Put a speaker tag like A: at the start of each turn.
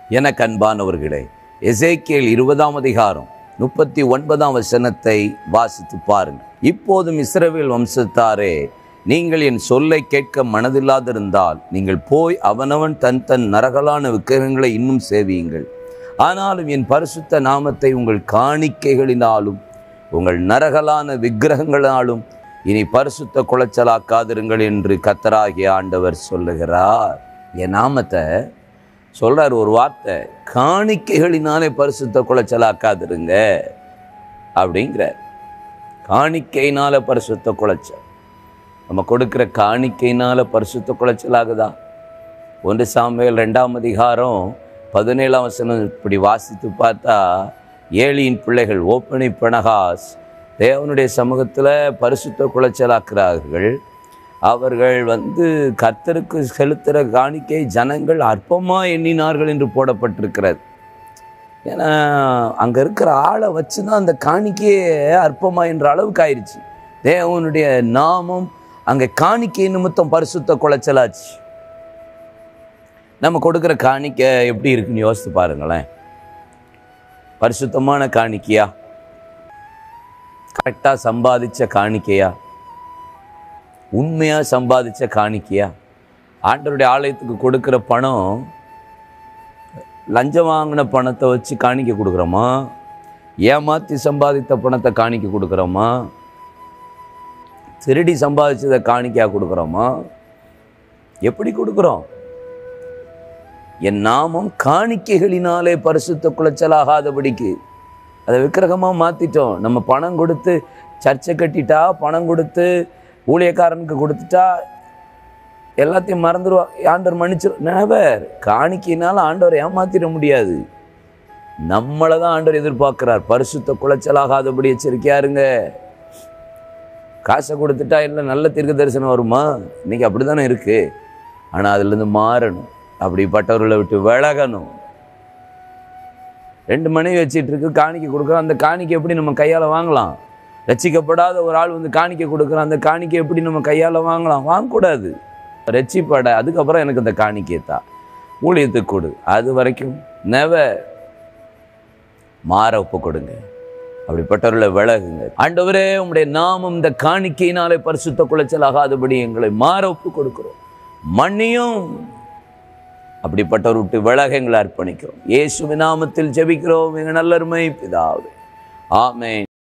A: எனக்கு அன்பானவர்களே எசேக்கியேல் இருபதாம் அதிகாரம் முப்பத்தி ஒன்பதாம் வசனத்தை வாசித்து பாருங்கள் இப்போதும் இஸ்ரவேல் வம்சத்தாரே நீங்கள் என் சொல்லை கேட்க மனதில்லாதிருந்தால் நீங்கள் போய் அவனவன் தன் தன் நரகலான விக்கிரகங்களை இன்னும் சேவியுங்கள் ஆனாலும் என் பரிசுத்த நாமத்தை உங்கள் காணிக்கைகளினாலும் உங்கள் நரகலான விக்கிரகங்களாலும் இனி பரிசுத்த குலைச்சலாக்காதிருங்கள் என்று கத்தராகிய ஆண்டவர் சொல்லுகிறார் என் நாமத்தை சொல்றார் ஒரு வார்த்தை காணிக்கைகளினாலே பரிசுத்த குலைச்சலாக்காதிருங்க அப்படிங்கிறார் காணிக்கையினால பரிசுத்த குலைச்சல் நம்ம கொடுக்குற காணிக்கையினால பரிசுத்த குலைச்சல் ஆகுதா ஒன்று சாமுவேல் ரெண்டாம் அதிகாரம் பதினேழாம் வசனம் இப்படி வாசித்து பார்த்தா ஏழியின் பிள்ளைகள் ஓப்பனி பிணகாஸ் தேவனுடைய சமூகத்தில் பரிசுத்த குலைச்சலாக்குறார்கள் அவர்கள் வந்து கர்த்தருக்கு செலுத்துகிற காணிக்கை ஜனங்கள் அற்பமாக எண்ணினார்கள் என்று போடப்பட்டிருக்கிறது ஏன்னா அங்கே இருக்கிற ஆளை வச்சு தான் அந்த காணிக்கையே அற்பமா என்ற அளவுக்கு ஆயிடுச்சு தேவனுடைய நாமம் அங்கே காணிக்கை நிமித்தம் பரிசுத்த குலைச்சலாச்சு நம்ம கொடுக்குற காணிக்கை எப்படி இருக்குன்னு யோசித்து பாருங்களேன் பரிசுத்தமான காணிக்கையா கரெக்டாக சம்பாதிச்ச காணிக்கையா உண்மையாக சம்பாதிச்ச காணிக்கையா ஆண்டவருடைய ஆலயத்துக்கு கொடுக்குற பணம் லஞ்சம் வாங்கின பணத்தை வச்சு காணிக்க கொடுக்குறோமா ஏமாற்றி சம்பாதித்த பணத்தை காணிக்க கொடுக்குறோமா திருடி சம்பாதிச்சதை காணிக்கையாக கொடுக்குறோமா எப்படி கொடுக்குறோம் என் நாமம் காணிக்கைகளினாலே பரிசுத்த குலைச்சலாகாதபடிக்கு அதை விக்கிரகமாக மாற்றிட்டோம் நம்ம பணம் கொடுத்து சர்ச்சை கட்டிட்டா பணம் கொடுத்து ஊழியக்காரனுக்கு கொடுத்துட்டா எல்லாத்தையும் மறந்துடுவா ஆண்டவர் மன்னிச்சு நேவர் காணிக்கையினால ஆண்டவர் ஏமாத்திட முடியாது நம்மளை தான் ஆண்டவர் எதிர்பார்க்கிறார் பரிசுத்த குலைச்சலாகாதபடி எச்சரிக்கையா இருங்க காசை கொடுத்துட்டா இல்லை நல்ல தீர்க்க தரிசனம் வருமா இன்னைக்கு அப்படி தானே இருக்கு ஆனால் அதுலேருந்து மாறணும் அப்படிப்பட்டவர்களை விட்டு விலகணும் ரெண்டு மனைவி வச்சிட்டு இருக்கு காணிக்கை கொடுக்குறோம் அந்த காணிக்கை எப்படி நம்ம கையால் வாங்கலாம் ரட்சிக்கப்படாத ஒரு ஆள் வந்து காணிக்கை கொடுக்குறான் அந்த காணிக்கை எப்படி நம்ம கையால் வாங்கலாம் வாங்கக்கூடாது ரட்சிப்பட அதுக்கப்புறம் எனக்கு இந்த காணிக்கையை தான் ஊழியத்துக்கு கொடு அது வரைக்கும் நெவர் மாற ஒப்பு கொடுங்க அப்படிப்பட்டவர்களை விலகுங்க ஆண்டவரே உம்முடைய நாமம் இந்த காணிக்கையினாலே பரிசுத்த குலைச்சல் ஆகாதபடி எங்களை மாற ஒப்பு கொடுக்கிறோம் மண்ணியும் அப்படிப்பட்டவர் விட்டு விலக எங்களை அர்ப்பணிக்கிறோம் இயேசுவின் நாமத்தில் ஜெபிக்கிறோம் எங்கள் நல்லருமை பிதாவே ஆமென்